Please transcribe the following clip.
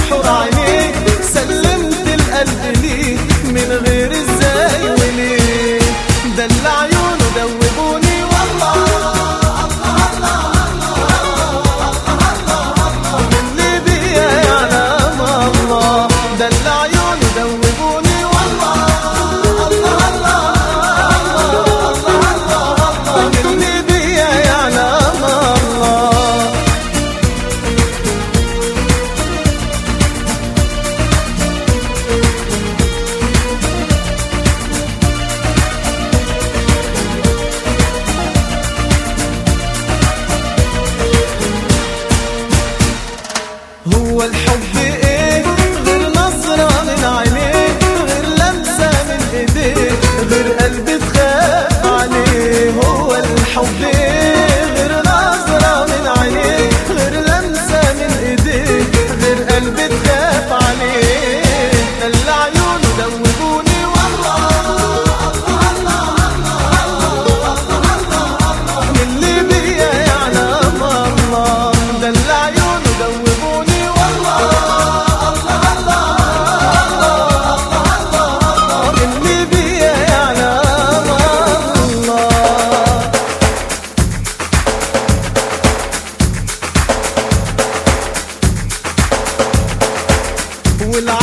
حور عينيك سلمت القلب ليه من غير ازاي وليه ده اللي عيونه دوبوني والله اللي بيا يعلم الله ده اللي عيونه دوبوني والله اللي بيا يعلم الله هو الحب ايه غير نظرة من عينيه غير لمسة من ايديه غير قلب تخاف عليه هو الحب ايه غير نظرة من عينيه غير لمسة من ايديه غير قلب تخاف عليه ده اللي عيونه دوبوني والله اللي بيا يعلم الله ده اللي عيونه دوبوني والله اللي بيا يعلم الله والعالم